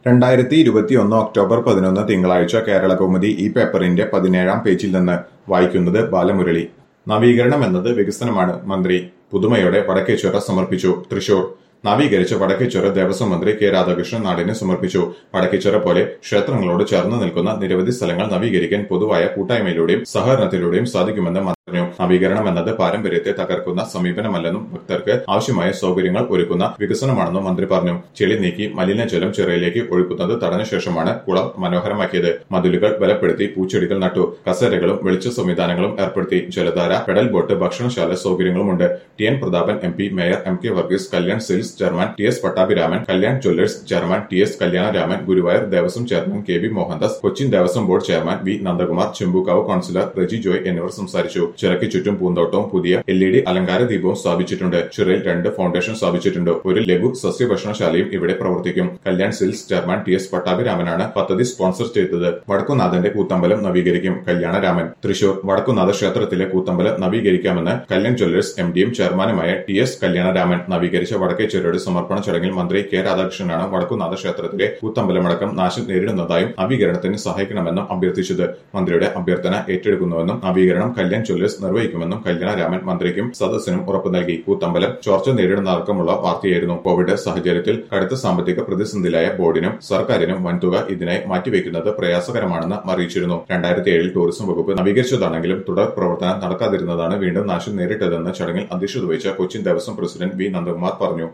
രണ്ടായിരത്തി ഇരുപത്തിയൊന്ന് ഒക്ടോബർ പതിനൊന്ന് തിങ്കളാഴ്ച കേരള കൗമുദി ഈ പേപ്പറിന്റെ പതിനേഴാം പേജിൽ നിന്ന് വായിക്കുന്നത് ബാലമുരളി നവീകരണം എന്നത് വികസനമാണ് മന്ത്രി പുതുമയോടെ വടക്കേശ്വര സമർപ്പിച്ചു തൃശൂർ നവീകരിച്ച വടക്കേശ്വര ദേവസ്വം മന്ത്രി കെ രാധാകൃഷ്ണൻ നാടിന് സമർപ്പിച്ചു വടക്കേശ്വര പോലെ ക്ഷേത്രങ്ങളോട് ചേർന്ന് നിൽക്കുന്ന നിരവധി സ്ഥലങ്ങൾ നവീകരിക്കാൻ പൊതുവായ കൂട്ടായ്മയിലൂടെയും സഹകരണത്തിലൂടെയും സാധിക്കുമെന്ന് പറഞ്ഞു നവീകരണം എന്നത് പാരമ്പര്യത്തെ തകർക്കുന്ന സമീപനമല്ലെന്നും ഭക്തർക്ക് ആവശ്യമായ സൗകര്യങ്ങൾ ഒരുക്കുന്ന വികസനമാണെന്നും മന്ത്രി പറഞ്ഞു ചെളി നീക്കി മലിനജലം ചിറയിലേക്ക് ഒഴുക്കുന്നത് തടഞ്ഞ ശേഷമാണ് കുളം മനോഹരമാക്കിയത് മതിലുകൾ ബലപ്പെടുത്തി പൂച്ചെടികൾ നട്ടു കസേരകളും വെളിച്ച സംവിധാനങ്ങളും ഏർപ്പെടുത്തി ജലധാര പെഡൽ ബോട്ട് ഭക്ഷണശാല സൗകര്യങ്ങളുമുണ്ട് T N Prathapan M P mayor M K Varghese Kalyan sales chairman T S Pattabhiraman Kalyan jewellers chairman T S Kalyanaraman Guruvayur Devaswom chairman K V Mohandas Cochin Devaswom board chairman V Nandakumar Chembukkavu councillor Reji Joy എന്നിവർ സംസാരിച്ചു ചിറയ്ക്ക് ചുറ്റും പൂന്തോട്ടവും പുതിയ എൽ ഇ ഡി അലങ്കാര ദീപവും സ്ഥാപിച്ചിട്ടുണ്ട് ചിറയിൽ രണ്ട് ഫൗണ്ടേഷൻ സ്ഥാപിച്ചിട്ടുണ്ട് ഒരു ലഘു സസ്യഭക്ഷണശാലയും ഇവിടെ പ്രവർത്തിക്കും Kalyan silks chairman T S പട്ടാഭിരാമനാണ് പദ്ധതി സ്പോൺസർ ചെയ്തത് വടക്കുനാഥന്റെ കൂത്തമ്പലം നവീകരിക്കും കല്യാണരാമൻ തൃശൂർ വടക്കുനാഥ ക്ഷേത്രത്തിലെ കൂത്തമ്പലം നവീകരിക്കാമെന്ന് കല്യാൺ ജ്വല്ലേഴ്സ് എം ഡിയും ചെയർമാനുമായ ടി എസ് കല്യാണരാമൻ നവീകരിച്ച വടക്കേശ്വരയുടെ സമർപ്പണ ചടങ്ങിൽ മന്ത്രി കെ രാധാകൃഷ്ണനാണ് വടക്കുനാഥ ക്ഷേത്രത്തിലെ കൂത്തമ്പലമടക്കം നാശം നേരിടുന്നതായും നവീകരണത്തിന് സഹായിക്കണമെന്നും അഭ്യർത്ഥിച്ചത് മന്ത്രിയുടെ അഭ്യർത്ഥന ഏറ്റെടുക്കുന്നുവെന്നും നവീകരണം കല്യാൺ ജ്വല്ലേഴ്സ് നിർവഹിക്കുമെന്നും കല്യാണരാമൻ മന്ത്രിക്കും സദസ്സിനും ഉറപ്പു നൽകി കൂത്തമ്പലം ചോർച്ച നേരിടുന്നതടക്കമുള്ള വാർത്തയായിരുന്നു കോവിഡ് സാഹചര്യത്തിൽ കടുത്ത സാമ്പത്തിക പ്രതിസന്ധിയിലായ ബോർഡിനും സർക്കാരിനും വൻതുക ഇതിനായി മാറ്റിവെക്കുന്നത് പ്രയാസകരമാണെന്ന് അറിയിച്ചിരുന്നു രണ്ടായിരത്തി ഏഴിൽ ടൂറിസം വകുപ്പ് നവീകരിച്ചതാണെങ്കിലും തുടർ പ്രവർത്തനം നടക്കാതിരുന്നതാണ് വീണ്ടും നാശം നേരിട്ടതെന്ന് ചടങ്ങിൽ അധ്യക്ഷത വഹിച്ച കൊച്ചിൻ ദേവസ്വം പ്രസിഡന്റ് വി നന്ദകുമാർ പറഞ്ഞു